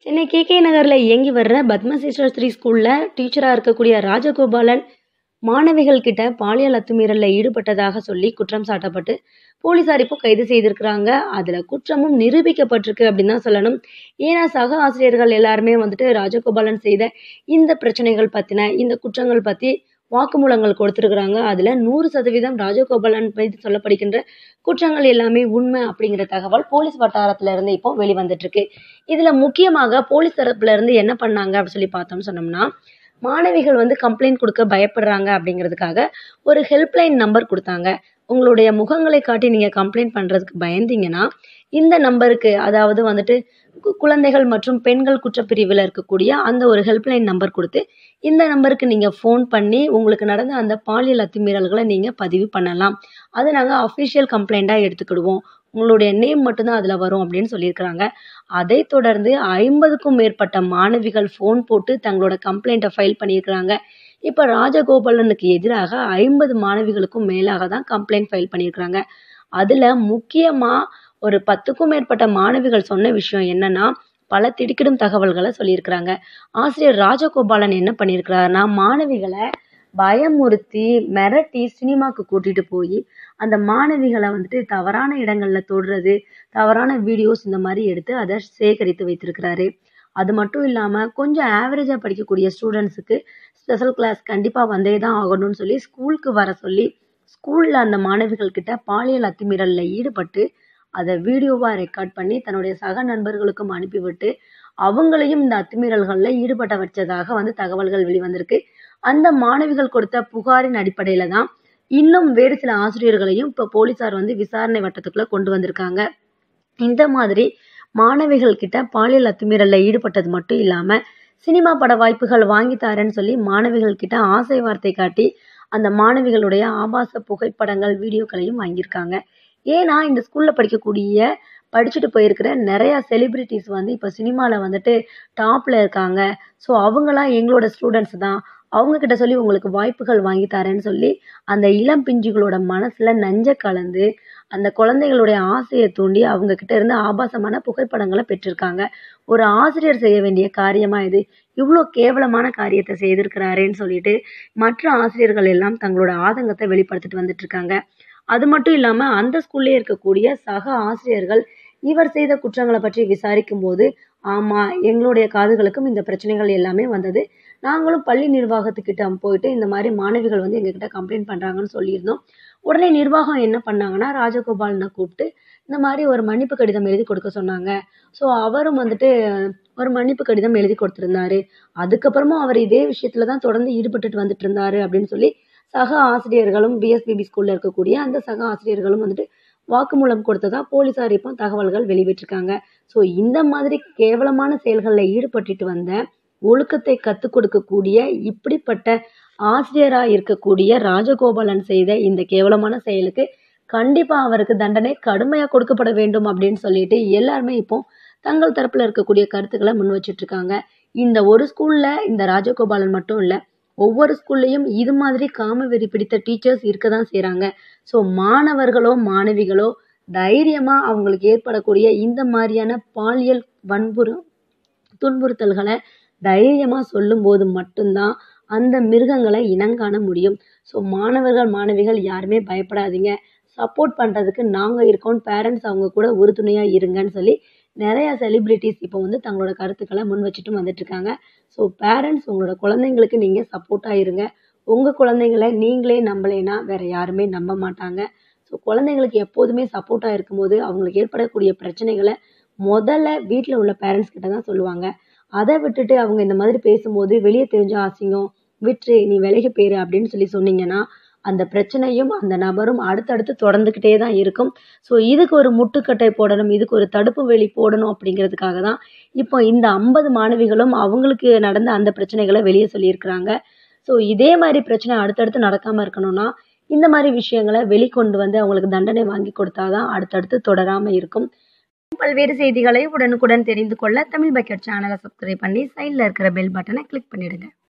Chennai KK நகரில் இயங்கி வர்ற பத்ம சிஸ்டர் ஸ்கூலில் டீச்சராக இருக்கக்கூடிய ராஜகோபாலன் மாணவிகள் கிட்ட பாலியல் அத்துமீறலில் ஈடுபட்டதாக சொல்லி குற்றம் சாட்டப்பட்டு போலீசார் இப்போ கைது செய்திருக்கிறாங்க அதில் குற்றமும் நிரூபிக்கப்பட்டிருக்கு அப்படின்னு தான் சொல்லணும் ஏன்னா சக ஆசிரியர்கள் எல்லாருமே வந்துட்டு ராஜகோபாலன் செய்த இந்த பிரச்சனைகள் பற்றின இந்த குற்றங்கள் பற்றி வாக்குமூலங்கள் கொடுத்துருக்குறாங்க அதில் நூறு சதவீதம் ராஜகோபாலன் மீது சொல்லப்படுகின்ற குற்றங்கள் எல்லாமே உண்மை அப்படிங்கிற தகவல் போலீஸ் வட்டாரத்துல இருந்து இப்போ வெளிவந்துட்டுருக்கு இதில் முக்கியமாக போலீஸ் தரப்புல இருந்து என்ன பண்ணாங்க அப்படின்னு சொல்லி பார்த்தோம்னு சொன்னோம்னா மாணவிகள் வந்து கம்ப்ளைண்ட் கொடுக்க பயப்படுறாங்க அப்படிங்கிறதுக்காக ஒரு ஹெல்ப்லைன் நம்பர் கொடுத்தாங்க உங்களுடைய முகங்களை காட்டி நீங்கள் கம்ப்ளைண்ட் பண்ணுறதுக்கு பயந்தீங்கன்னா இந்த நம்பருக்கு அதாவது வந்துட்டு கு- குழந்தைகள் மற்றும் பெண்கள் குற்றப்பிரிவில் இருக்கக்கூடிய அந்த ஒரு ஹெல்ப்லைன் நம்பர் கொடுத்து இந்த நம்பருக்கு நீங்கள் ஃபோன் பண்ணி உங்களுக்கு நடந்த அந்த பாலியல் அத்துமீறல்களை நீங்கள் பதிவு பண்ணலாம் அதை நாங்கள் அஃபிஷியல் கம்ப்ளைண்ட்டாக எடுத்துக்கிடுவோம் உங்களுடைய நேம் மட்டும்தான் அதில் வரும் அப்படின்னு சொல்லியிருக்கிறாங்க அதை தொடர்ந்து ஐம்பதுக்கும் மேற்பட்ட மாணவிகள் ஃபோன் போட்டு தங்களோட கம்ப்ளைண்ட்டை ஃபைல் பண்ணியிருக்கிறாங்க இப்போ ராஜகோபாலனுக்கு எதிராக ஐம்பது மாணவிகளுக்கும் மேலாக தான் கம்ப்ளைண்ட் ஃபைல் பண்ணியிருக்கிறாங்க அதில் முக்கியமாக ஒரு பத்துக்கும் மேற்பட்ட மாணவிகள் சொன்ன விஷயம் என்னன்னா பல திடுக்கிடும் தகவல்களை சொல்லியிருக்கிறாங்க ஆசிரியர் ராஜகோபாலன் என்ன பண்ணியிருக்கிறாருன்னா மாணவிகளை பயமுறுத்தி மிரட்டி சினிமாக்கு கூட்டிட்டு போய் அந்த மாணவிகளை வந்துட்டு தவறான இடங்கள்ல தொடுறது தவறான வீடியோஸ் இந்த மாதிரி எடுத்து அதை சேகரித்து வைத்திருக்கிறாரு அது மட்டும் இல்லாமல் கொஞ்சம் ஆவரேஜாக படிக்கக்கூடிய ஸ்டூடெண்ட்ஸுக்கு ஸ்பெஷல் கிளாஸ் கண்டிப்பாக வந்தே தான் ஆகணும்னு சொல்லி ஸ்கூலுக்கு வர சொல்லி ஸ்கூலில் அந்த மாணவிகள் கிட்ட பாலியல் அத்துமீறலில் ஈடுபட்டு அதை வீடியோவாக ரெக்கார்ட் பண்ணி தன்னுடைய சக நண்பர்களுக்கும் அனுப்பிவிட்டு அவங்களையும் இந்த அத்துமீறல்களில் ஈடுபட வச்சதாக வந்து தகவல்கள் வெளிவந்திருக்கு அந்த மாணவிகள் கொடுத்த புகாரின் அடிப்படையில் தான் இன்னும் வேறு சில ஆசிரியர்களையும் இப்போ போலீசார் வந்து விசாரணை வட்டத்துக்குள்ளே கொண்டு வந்திருக்காங்க இந்த மாதிரி மாணவிகள் கிட்ட பாலியல் அத்துமீறலில் ஈடுபட்டது மட்டும் இல்லாமல் சினிமா பட வாய்ப்புகள் வாங்கி தரேன்னு சொல்லி மாணவிகள் கிட்ட ஆசை வார்த்தை காட்டி அந்த மாணவிகளுடைய ஆபாச புகைப்படங்கள் வீடியோக்களையும் வாங்கியிருக்காங்க ஏன்னா இந்த ஸ்கூலில் படிக்கக்கூடிய படிச்சுட்டு போயிருக்கிற நிறைய செலிபிரிட்டிஸ் வந்து இப்போ சினிமாவில் வந்துட்டு டாப்பில் இருக்காங்க ஸோ அவங்களாம் எங்களோட ஸ்டூடெண்ட்ஸ் தான் அவங்க கிட்ட சொல்லி உங்களுக்கு வாய்ப்புகள் வாங்கி தரேன்னு சொல்லி அந்த இளம் பிஞ்சுகளோட மனசுல நஞ்ச கலந்து அந்த குழந்தைகளுடைய ஆசையை தூண்டி அவங்க கிட்ட இருந்து ஆபாசமான புகைப்படங்களை பெற்றிருக்காங்க ஒரு ஆசிரியர் செய்ய வேண்டிய காரியமா இது இவ்வளோ கேவலமான காரியத்தை செய்திருக்கிறாரேன்னு சொல்லிட்டு மற்ற ஆசிரியர்கள் எல்லாம் தங்களோட ஆதங்கத்தை வெளிப்படுத்திட்டு வந்துட்டு இருக்காங்க அது மட்டும் இல்லாம அந்த ஸ்கூல்லே இருக்கக்கூடிய சக ஆசிரியர்கள் இவர் செய்த குற்றங்களை பற்றி விசாரிக்கும் போது ஆமா எங்களுடைய காதுகளுக்கும் இந்த பிரச்சனைகள் எல்லாமே வந்தது நாங்களும் பள்ளி நிர்வாகத்துக்கிட்ட போயிட்டு இந்த மாதிரி மாணவிகள் வந்து எங்ககிட்ட கம்ப்ளைண்ட் பண்றாங்கன்னு சொல்லியிருந்தோம் உடனே நிர்வாகம் என்ன பண்ணாங்கன்னா ராஜகோபாலனை கூப்பிட்டு இந்த மாதிரி ஒரு மன்னிப்பு கடிதம் எழுதி கொடுக்க சொன்னாங்க ஸோ அவரும் வந்துட்டு ஒரு மன்னிப்பு கடிதம் எழுதி கொடுத்திருந்தாரு அதுக்கப்புறமும் அவர் இதே விஷயத்துல தான் தொடர்ந்து ஈடுபட்டுட்டு வந்துட்டு இருந்தாரு அப்படின்னு சொல்லி சக ஆசிரியர்களும் பிஎஸ்பிபி ஸ்கூல்ல இருக்கக்கூடிய அந்த சக ஆசிரியர்களும் வந்துட்டு வாக்குமூலம் கொடுத்ததா போலீசார் இப்போ தகவல்கள் வெளிவிட்டிருக்காங்க ஸோ இந்த மாதிரி கேவலமான செயல்களில் ஈடுபட்டுட்டு வந்த ஒழுக்கத்தை கற்றுக் கொடுக்கக்கூடிய இப்படிப்பட்ட ஆசிரியராக இருக்கக்கூடிய ராஜகோபாலன் செய்த இந்த கேவலமான செயலுக்கு கண்டிப்பாக அவருக்கு தண்டனை கடுமையாக கொடுக்கப்பட வேண்டும் அப்படின்னு சொல்லிட்டு எல்லாருமே இப்போ தங்கள் தரப்பில் இருக்கக்கூடிய கருத்துக்களை முன் வச்சிட்டு இருக்காங்க இந்த ஒரு ஸ்கூல்ல இந்த ராஜகோபாலன் மட்டும் இல்லை ஒவ்வொரு ஸ்கூல்லையும் இது மாதிரி காம வெறி பிடித்த டீச்சர்ஸ் இருக்க தான் செய்கிறாங்க ஸோ மாணவர்களோ மாணவிகளோ தைரியமாக அவங்களுக்கு ஏற்படக்கூடிய இந்த மாதிரியான பாலியல் வன்புறு துன்புறுத்தல்களை தைரியமாக சொல்லும்போது மட்டும்தான் அந்த மிருகங்களை இனங்காண முடியும் ஸோ மாணவர்கள் மாணவிகள் யாருமே பயப்படாதீங்க சப்போர்ட் பண்ணுறதுக்கு நாங்கள் இருக்கோம் பேரண்ட்ஸ் அவங்க கூட உறுதுணையாக இருங்கன்னு சொல்லி நிறைய செலிப்ரிட்டிஸ் இப்போ வந்து தங்களோட கருத்துக்களை முன் வச்சுட்டு வந்துட்டு இருக்காங்க ஸோ பேரண்ட்ஸ் உங்களோட குழந்தைங்களுக்கு நீங்கள் சப்போர்ட்டாக இருங்க உங்கள் குழந்தைங்களை நீங்களே நம்பலைன்னா வேற யாருமே நம்ப மாட்டாங்க ஸோ குழந்தைங்களுக்கு எப்போதுமே சப்போர்ட்டாக இருக்கும்போது அவங்களுக்கு ஏற்படக்கூடிய பிரச்சனைகளை முதல்ல வீட்டில் உள்ள பேரண்ட்ஸ் கிட்ட தான் சொல்லுவாங்க அதை விட்டுட்டு அவங்க இந்த மாதிரி பேசும்போது வெளியே தெரிஞ்ச அசிங்கம் விட்டுரு நீ விலகி போயிரு அப்படின்னு சொல்லி சொன்னீங்கன்னா அந்த பிரச்சனையும் அந்த நபரும் அடுத்தடுத்து தொடர்ந்துக்கிட்டே தான் இருக்கும் ஸோ இதுக்கு ஒரு முட்டுக்கட்டை போடணும் இதுக்கு ஒரு தடுப்பு வேலி போடணும் அப்படிங்கிறதுக்காக தான் இப்போ இந்த ஐம்பது மாணவிகளும் அவங்களுக்கு நடந்த அந்த பிரச்சனைகளை வெளியே சொல்லியிருக்கிறாங்க ஸோ இதே மாதிரி பிரச்சனை அடுத்தடுத்து நடக்காமல் இருக்கணும்னா இந்த மாதிரி விஷயங்களை வெளிக்கொண்டு வந்து அவங்களுக்கு தண்டனை வாங்கி கொடுத்தாதான் அடுத்தடுத்து தொடராமல் இருக்கும் பல்வேறு செய்திகளை உடனுக்குடன் தெரிந்து கொள்ள தமிழ் பக்கெட் சேனலை சப்ஸ்கிரைப் பண்ணி சைடில் இருக்கிற பெல் பட்டனை கிளிக் பண்ணிடுங்க